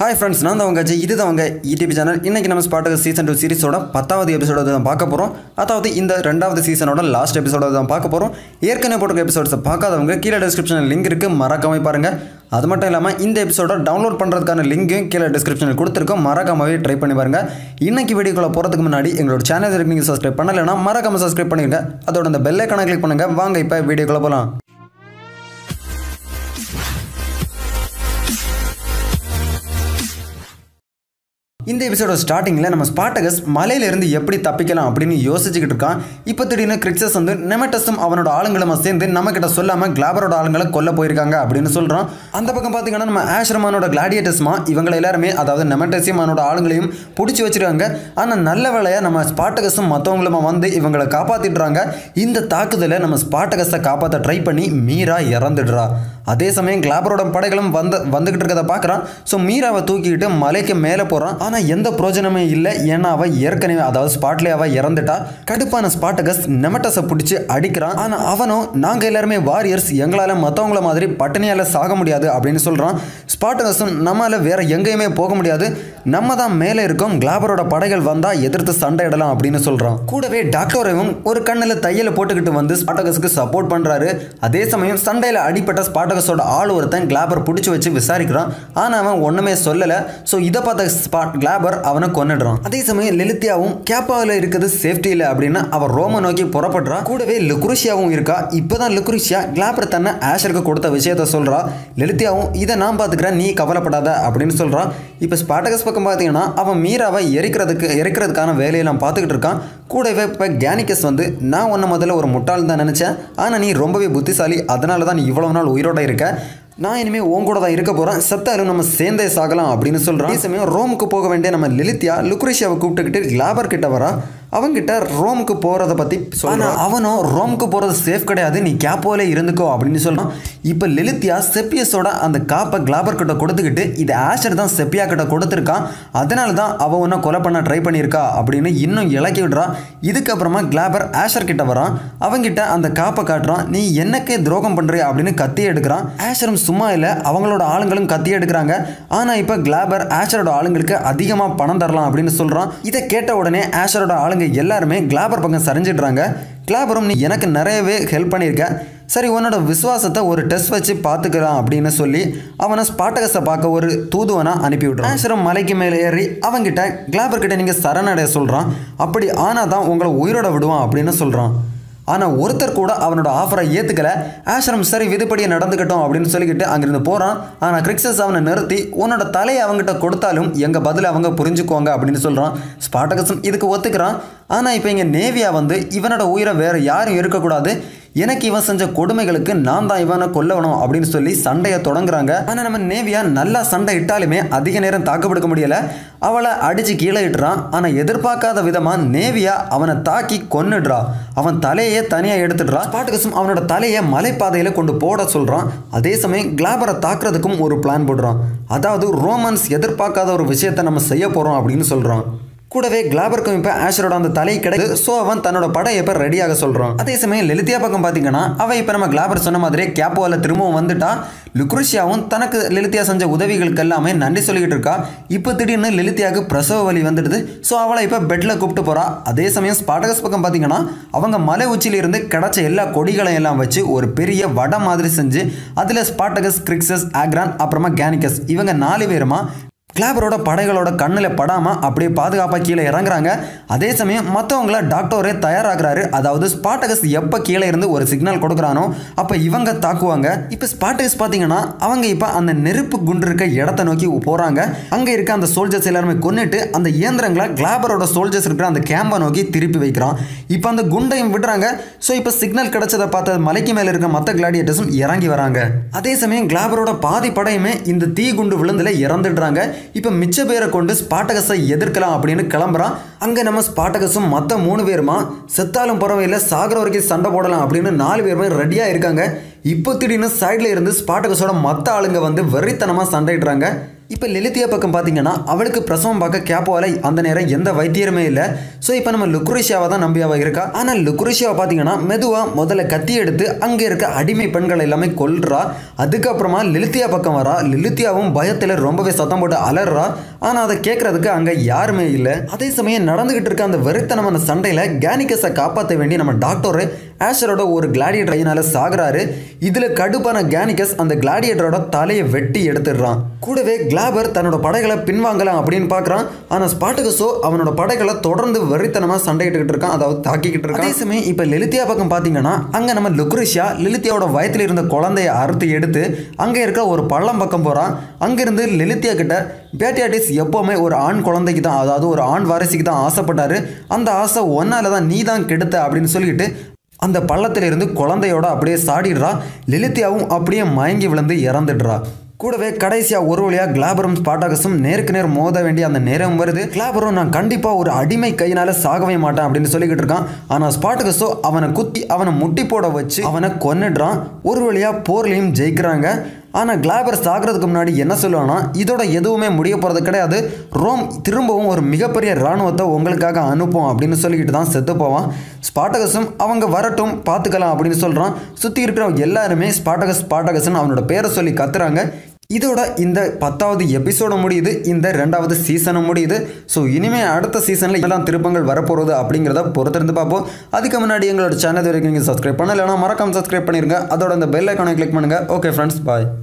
hi friends நான் தான் உங்க அஜய் இது தான் உங்க யூடியூப் சேனல் இன்னைக்கு நம்ம ஸ்பாட்டுக்கு சீசன் டூ சீரிஸோட பத்தாவது எபிசோட தான் பார்க்க போகிறோம் அதாவது இந்த ரெண்டாவது சீசனோட லாஸ்ட் எபிசோட தான் பார்க்க போகிறோம் ஏற்கனவே போட்டிருக்க எபிசோட்ஸை பார்க்காதவங்க கீழே டிஸ்கிரிப்ஷனில் லிங்க் இருக்குது மறக்காம பாருங்க அது மட்டும் இல்லாமல் இந்த எபிசோட டவுன்லோட் பண்ணுறதுக்கான லிங்க்கும் கீழே டிஸ்கிரிப்ஷனில் கொடுத்துருக்கோம் மறக்காமவே ட்ரை பண்ணி பாருங்க இன்னைக்கு வீடியோக்குள்ள போகிறதுக்கு முன்னாடி எங்களோட சேனல் நீங்கள் சப்ஸ்கிரைப் பண்ணலைன்னா மறக்காம சப்ஸ்கிரைப் பண்ணிடுங்க அதோட அந்த பெல் ஐக்கான கிளிக் பண்ணுங்க வாங்க இப்போ வீடியோக்குள்ள போகலாம் இந்த எபிசோட ஸ்டார்டிங்கில் நம்ம ஸ்பாட்டகஸ் மலையிலிருந்து எப்படி தப்பிக்கலாம் அப்படின்னு யோசிச்சுக்கிட்டு இருக்கான் இப்போ திடீர்னு கிரிக்ஸஸ் வந்து நெமட்டஸும் அவனோட ஆளுங்களும் சேர்ந்து நம்மக்கிட்ட சொல்லாமல் கிளாபரோட ஆளுங்களை கொல்ல போயிருக்காங்க அப்படின்னு சொல்கிறோம் அந்த பக்கம் பார்த்தீங்கன்னா நம்ம ஆஷ்ரமானோட கிளாடியேட்டர்ஸ்மா இவங்களை எல்லாருமே அதாவது நெமட்டஸையும் அவனோட ஆளுங்களையும் பிடிச்சி வச்சிருக்காங்க ஆனால் நல்ல வேலையாக நம்ம ஸ்பாட்டகஸும் மற்றவங்களுமா வந்து இவங்களை காப்பாற்றிடுறாங்க இந்த தாக்குதலை நம்ம ஸ்பாட்டகஸை காப்பாற்ற ட்ரை பண்ணி மீரா இறந்துடுறா அதே சமயம் கிளாபரோட படைகளும் வந்து வந்துகிட்டு இருக்கதை பார்க்குறான் ஸோ மீராவை தூக்கிக்கிட்டு மலைக்கு மேலே போகிறான் ஆனால் எந்த பிரயோஜனமே இல்லை ஏன்னா அவள் ஏற்கனவே அதாவது ஸ்பாட்லேயே அவள் இறந்துட்டா கடுப்பான ஸ்பாட்டகஸ் நெமட்டஸை பிடிச்சி அடிக்கிறான் ஆனால் அவனும் நாங்கள் எல்லாருமே வாரியர்ஸ் எங்களால் மற்றவங்கள மாதிரி பட்டினியால் சாக முடியாது அப்படின்னு சொல்கிறான் ஸ்பாட்டகஸும் நம்மளால் வேற எங்கேயுமே போக முடியாது நம்ம தான் மேலே இருக்கோம் கிளாபரோட படைகள் வந்தால் எதிர்த்து சண்டையிடலாம் அப்படின்னு சொல்கிறான் கூடவே டாக்டரையும் ஒரு கண்ணில் தையலை போட்டுக்கிட்டு வந்து ஸ்பாட்டகஸுக்கு சப்போர்ட் பண்ணுறாரு அதே சமயம் சண்டையில் அடிப்பட்ட ஸ்பாட்டகஸோட ஆள் ஒருத்தன் கிளாபர் பிடிச்சி வச்சு விசாரிக்கிறான் ஆனால் அவன் ஒன்றுமே சொல்லலை ஸோ இதை பார்த்த ஸ்பாட் கிளாபர் அவனை கொன்னுடுறான் அதே சமயம் லலித்யாவும் கேப்பாவில் இருக்கிறது சேஃப்டி இல்லை அப்படின்னு அவன் ரோம நோக்கி புறப்படுறா கூடவே லுக்ருஷியாவும் இருக்கா இப்போதான் லுக்ருஷியா கிளாபர் தன்னை ஆஷருக்கு கொடுத்த விஷயத்த சொல்றா லலித்யாவும் இதை நான் பார்த்துக்கிறேன் நீ கவலைப்படாத அப்படின்னு சொல்றான் இப்போ ஸ்பாட்டகஸ் பக்கம் பார்த்தீங்கன்னா அவன் மீராவை எரிக்கிறதுக்கு எரிக்கிறதுக்கான வேலையெல்லாம் பார்த்துக்கிட்டு இருக்கான் கூடவே இப்போ கேனிக்கஸ் வந்து நான் உன்னை முதல்ல ஒரு முட்டாள் தான் நினச்சேன் ஆனால் நீ ரொம்பவே புத்திசாலி அதனால தான் நீ இவ்வளோ நாள் உயிரோட இருக்க நான் இனிமேல் உன் கூட தான் இருக்க போகிறேன் செத்தாலும் நம்ம சேர்ந்தே சாகலாம் அப்படின்னு சொல்கிறான் அதே சமயம் ரோமுக்கு போக வேண்டிய நம்ம லலித்யா லுக்ரேஷியாவை கூப்பிட்டுக்கிட்டு லாபர் கிட்ட வரா அவங்கிட்ட ரோமுக்கு போகிறத பற்றி ஆனால் அவனும் ரோமுக்கு போகிறது சேஃப் கிடையாது நீ கேப்போலே இருந்துக்கோ அப்படின்னு சொல்கிறான் இப்போ லலித்யா செப்பியஸோட அந்த காப்பை கிளாபர் கிட்ட கொடுத்துக்கிட்டு இது ஆஷர் தான் செப்பியா கிட்ட கொடுத்துருக்கான் அதனால தான் அவன் ஒன்றை கொலை பண்ண ட்ரை பண்ணியிருக்கா அப்படின்னு இன்னும் இலக்கி விடுறா இதுக்கப்புறமா கிளாபர் ஆஷர் கிட்ட வரான் அவங்கிட்ட அந்த காப்பை காட்டுறான் நீ என்னக்கே துரோகம் பண்ணுறிய அப்படின்னு கத்தி எடுக்கிறான் ஆஷரும் சும்மா இல்லை அவங்களோட ஆளுங்களும் கத்தி எடுக்கிறாங்க ஆனால் இப்போ கிளாபர் ஆஷரோட ஆளுங்களுக்கு அதிகமாக பணம் தரலாம் அப்படின்னு சொல்கிறான் இதை கேட்ட உடனே ஆஷரோட ஆளுங்க எல்லாருமே கிளாபர் பக்கம் சரிஞ்சிடுறாங்க கிளாபரும் நீ எனக்கு நிறையவே ஹெல்ப் பண்ணியிருக்க சரி உன்னோட விசுவாசத்தை ஒரு டெஸ்ட் வச்சு பார்த்துக்கலாம் அப்படின்னு சொல்லி அவனை ஸ்பாட்டகஸை பார்க்க ஒரு தூதுவனா அனுப்பி விட்றான் ஆஷரம் மலைக்கு மேலே ஏறி அவங்கிட்ட கிளாபர் கிட்ட நீங்கள் சரணடைய சொல்கிறான் அப்படி ஆனால் தான் உங்களை உயிரோட விடுவான் அப்படின்னு சொல்கிறான் ஆனால் ஒருத்தர் கூட அவனோட ஆஃபரை ஏற்றுக்கல ஆஷ்ரம் சரி விதிப்படியை நடந்துக்கட்டும் அப்படின்னு சொல்லிக்கிட்டு அங்கிருந்து போகிறான் ஆனால் கிரிக்ஸஸ் அவனை நிறுத்தி உன்னோட தலையை அவங்ககிட்ட கொடுத்தாலும் எங்கள் பதில் அவங்க புரிஞ்சுக்குவாங்க அப்படின்னு சொல்கிறான் ஸ்பாட்டகஸும் இதுக்கு ஒத்துக்கிறான் ஆனால் இப்போ இங்கே நேவியா வந்து இவனோட உயிரை வேறு யாரும் இருக்கக்கூடாது எனக்கு இவன் செஞ்ச கொடுமைகளுக்கு நான் தான் இவனை கொல்லவணும் அப்படின்னு சொல்லி சண்டையை தொடங்குறாங்க ஆனால் நம்ம நேவியா நல்லா சண்டை இட்டாலுமே அதிக நேரம் தாக்குப்பிடிக்க முடியல அவளை அடித்து கீழே இட்டுறான் ஆனால் எதிர்பார்க்காத விதமாக நேவியா அவனை தாக்கி கொன்னுடுறா அவன் தலையே தனியாக எடுத்துடுறான் ஸ்பாட்டுகஸும் அவனோட தலையை மலைப்பாதையில் கொண்டு போட சொல்கிறான் அதே சமயம் கிளாபரை தாக்குறதுக்கும் ஒரு பிளான் போடுறான் அதாவது ரோமன்ஸ் எதிர்பார்க்காத ஒரு விஷயத்தை நம்ம செய்ய போகிறோம் அப்படின்னு சொல்கிறான் கூடவே கிளாபருக்கும் இப்போ ஆஷரோட அந்த தலை கிடைக்குது ஸோ அவன் தன்னோட படம் இப்போ ரெடியாக சொல்கிறான் அதே சமயம் லலித்தியா பக்கம் பார்த்தீங்கன்னா அவன் இப்போ நம்ம கிளாபர் சொன்ன மாதிரியே கேப்போவில் திரும்பவும் வந்துட்டா லுக்ருஷியாவும் தனக்கு லலித்தியா செஞ்ச உதவிகளுக்கு எல்லாமே நன்றி சொல்லிக்கிட்டு இருக்கா இப்போ திடீர்னு லலித்தியாவுக்கு பிரசவ வலி வந்துடுது ஸோ அவளை இப்போ பெட்டில் கூப்பிட்டு போகிறா அதே சமயம் ஸ்பாட்டகஸ் பக்கம் பார்த்தீங்கன்னா அவங்க மலை உச்சியிலிருந்து கிடைச்ச எல்லா கொடிகளையும் எல்லாம் வச்சு ஒரு பெரிய வடை மாதிரி செஞ்சு அதில் ஸ்பாட்டகஸ் கிரிக்ஸஸ் ஆக்ரான் அப்புறமா கேனிக்கஸ் இவங்க நாலு பேருமா கிளாபரோட படைகளோட கண்ணில் படாமல் அப்படியே பாதுகாப்பாக கீழே இறங்குறாங்க அதே சமயம் மற்றவங்கள டாக்டரே தயாராகிறாரு அதாவது ஸ்பாட்டகஸ் எப்போ கீழே இருந்து ஒரு சிக்னல் கொடுக்குறானோ அப்போ இவங்க தாக்குவாங்க இப்போ ஸ்பாட்டகஸ் பார்த்தீங்கன்னா அவங்க இப்போ அந்த நெருப்பு குண்டு இருக்க இடத்த நோக்கி போகிறாங்க அங்கே இருக்க அந்த சோல்ஜர்ஸ் எல்லாருமே கொன்னுட்டு அந்த இயந்திரங்களை கிளாபரோட சோல்ஜர்ஸ் இருக்கிற அந்த கேம்பை நோக்கி திருப்பி வைக்கிறான் இப்போ அந்த குண்டையும் விடுறாங்க ஸோ இப்போ சிக்னல் கிடைச்சதை பார்த்த மலைக்கு மேலே இருக்க மற்ற கிளாடியேட்டர்ஸும் இறங்கி வராங்க அதே சமயம் கிளாபரோட பாதி படையுமே இந்த தீ குண்டு விழுந்துல இறந்துடுறாங்க இப்போ மிச்ச பேரை கொண்டு ஸ்பாட்டகஸை எதிர்க்கலாம் அப்படின்னு கிளம்புறான் அங்கே நம்ம ஸ்பாட்டகஸும் மற்ற மூணு பேருமா செத்தாலும் பரவாயில்ல சாகர வரைக்கும் சண்டை போடலாம் அப்படின்னு நாலு பேருமே ரெடியாக இருக்காங்க இப்போ திடீர்னு சைடில் இருந்து ஸ்பாட்டகஸோட மற்ற ஆளுங்க வந்து வெறித்தனமாக சண்டையிடுறாங்க இப்போ லலிதியா பக்கம் பார்த்தீங்கன்னா அவளுக்கு பிரசவம் பார்க்க கேப்போல அந்த நேரம் எந்த வைத்தியருமே இல்லை ஸோ இப்போ நம்ம லுக்ரிஷியாவை தான் நம்பி அவ இருக்கா ஆனால் லுக்ரிஷியாவை பார்த்தீங்கன்னா மெதுவாக முதல்ல கத்தி எடுத்து அங்கே இருக்க அடிமை பெண்கள் எல்லாமே கொல்றா அதுக்கப்புறமா லலித்தியா பக்கம் வரா லலித்தியாவும் பயத்தில் ரொம்பவே சத்தம் போட்டு அலறா ஆனால் அதை கேட்கறதுக்கு அங்கே யாருமே இல்லை அதே சமயம் நடந்துகிட்டு இருக்க அந்த வெறித்தனமான சண்டையில் கேனிகஸை காப்பாற்ற வேண்டி நம்ம டாக்டர் ஆஷரோட ஒரு கிளாடியேட்டர் கையினால சாகுறாரு இதில் கடுப்பான கேனிகஸ் அந்த கிளாடியேட்டரோட தலையை வெட்டி எடுத்துடுறான் கூடவே கிளாபர் தன்னோட படைகளை பின்வாங்கலாம் அப்படின்னு பார்க்குறான் ஆனால் ஸ்பாட்டுகஸோ அவனோட படைகளை தொடர்ந்து வெறித்தனமாக சண்டையிட்டுக்கிட்டு இருக்கான் அதாவது தாக்கிக்கிட்டு இருக்கான் அதே சமயம் இப்போ லலித்தியா பக்கம் பார்த்தீங்கன்னா அங்கே நம்ம லுக்ரிஷியா லலித்தியாவோட வயத்தில் இருந்த குழந்தைய அறுத்து எடுத்து அங்கே இருக்க ஒரு பள்ளம் பக்கம் போகிறான் அங்கேருந்து லலித்தியா கிட்ட பேட்டியாட்டிஸ் எப்போவுமே ஒரு ஆண் குழந்தைக்கு தான் அதாவது ஒரு ஆண் வாரிசுக்கு தான் ஆசைப்பட்டாரு அந்த ஆசை ஒன்னால தான் நீ தான் கெடுத்த அப்படின்னு சொல்லிட்டு அந்த பள்ளத்திலிருந்து குழந்தையோட அப்படியே சாடிடுறா லலித்தியாவும் அப்படியே மயங்கி விழுந்து இறந்துடுறா கூடவே கடைசியாக ஒரு வழியாக கிளாபரும் ஸ்பாட்டாகஸும் நேருக்கு நேர் மோத வேண்டிய அந்த நேரம் வருது கிளாபரும் நான் கண்டிப்பாக ஒரு அடிமை கையினால சாகவே மாட்டேன் அப்படின்னு சொல்லிக்கிட்டு இருக்கான் ஆனால் ஸ்பாட்டகஸோ அவனை குத்தி அவனை முட்டி போட வச்சு அவனை கொன்னுடுறான் ஒரு வழியாக போர்லையும் ஜெயிக்கிறாங்க ஆனால் கிளாபர் சாகிறதுக்கு முன்னாடி என்ன சொல்லுவான்னா இதோட எதுவுமே முடிய போகிறது கிடையாது ரோம் திரும்பவும் ஒரு மிகப்பெரிய இராணுவத்தை உங்களுக்காக அனுப்பும் அப்படின்னு சொல்லிக்கிட்டு தான் செத்து போவான் ஸ்பாட்டகஸும் அவங்க வரட்டும் பார்த்துக்கலாம் அப்படின்னு சொல்கிறான் சுற்றி இருக்கிற எல்லாருமே ஸ்பாட்டகஸ் ஸ்பாட்டகஸ்ன்னு அவனோட பேரை சொல்லி கத்துறாங்க இதோட இந்த பத்தாவது எபிசோட முடியுது இந்த ரெண்டாவது சீசனும் முடியுது ஸோ இனிமேல் அடுத்த சீசனில் இதெல்லாம் திருப்பங்கள் வரப்போகிறது அப்படிங்கிறத பொறுத்திருந்து பார்ப்போம் அதுக்கு முன்னாடி எங்களோட சேனல் வரைக்கும் நீங்கள் சப்ஸ்கிரைப் பண்ணலைன்னா மறக்காம சப்ஸ்கிரைப் பண்ணிருங்க அதோட அந்த பெல் ஐக்கானை கிளிக் பண்ணுங்கள் ஓகே ஃப்ரெண்ட்ஸ் பாய்